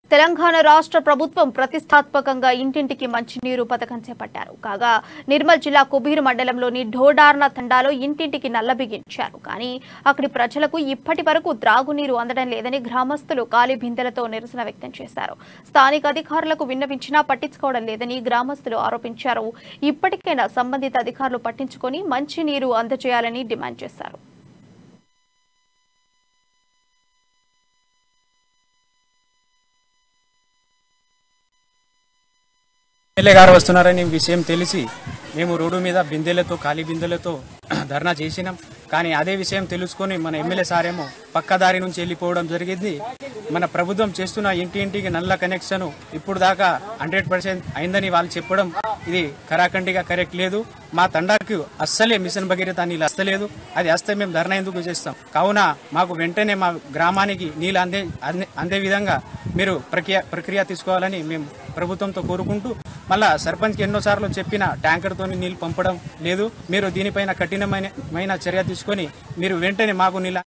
తెలంగాణ రాష్ట్ర ప్రభుత్వం ప్రతిష్టాత్మకంగా ఇంటింటికి మంచినీరు పథకం చేపట్టారు కాగా నిర్మల్ జిల్లా కుబీరు మండలంలోని ఢోడార్న తండాలో ఇంటింటికి నల్ల బిగించారు కానీ అక్కడి ప్రజలకు ఇప్పటి వరకు త్రాగునీరు అందడం లేదని గ్రామస్తులు ఖాళీ బిందెలతో నిరసన వ్యక్తం చేశారు స్థానిక అధికారులకు విన్నవించినా పట్టించుకోవడం లేదని గ్రామస్తులు ఆరోపించారు ఇప్పటికైనా సంబంధిత అధికారులు పట్టించుకొని మంచినీరు అందజేయాలని డిమాండ్ చేశారు ఎమ్మెల్యే గారు వస్తున్నారని విషయం తెలిసి మేము రోడ్డు మీద బిందెలతో ఖాళీ బిందెలతో ధర్నా చేసినాం కానీ అదే విషయం తెలుసుకొని మన ఎమ్మెల్యే సారేమో పక్కదారి నుంచి వెళ్ళిపోవడం జరిగింది మన ప్రభుత్వం చేస్తున్న ఇంటి ఇంటికి నల్ల కనెక్షన్ ఇప్పుడు దాకా హండ్రెడ్ పర్సెంట్ అయిందని వాళ్ళు చెప్పడం ఇది కరాఖండిగా కరెక్ట్ లేదు మా తండాకు అస్సలే మిషన్ భగీరథ నీళ్ళు వస్తలేదు అది వస్తే మేము ధర్నా ఎందుకు చేస్తాం కావున మాకు వెంటనే మా గ్రామానికి నీళ్ళు అందే అందే- అందే విధంగా మీరు ప్రక్రియ ప్రక్రియ తీసుకోవాలని మేము ప్రభుత్వంతో కోరుకుంటూ మళ్ళా సర్పంచ్కి ఎన్నోసార్లు చెప్పిన ట్యాంకర్తో నీళ్ళు పంపడం లేదు మీరు దీనిపైన కఠినమైన మైన చర్య తీసుకొని మీరు వెంటనే మాకు నీళ్ళ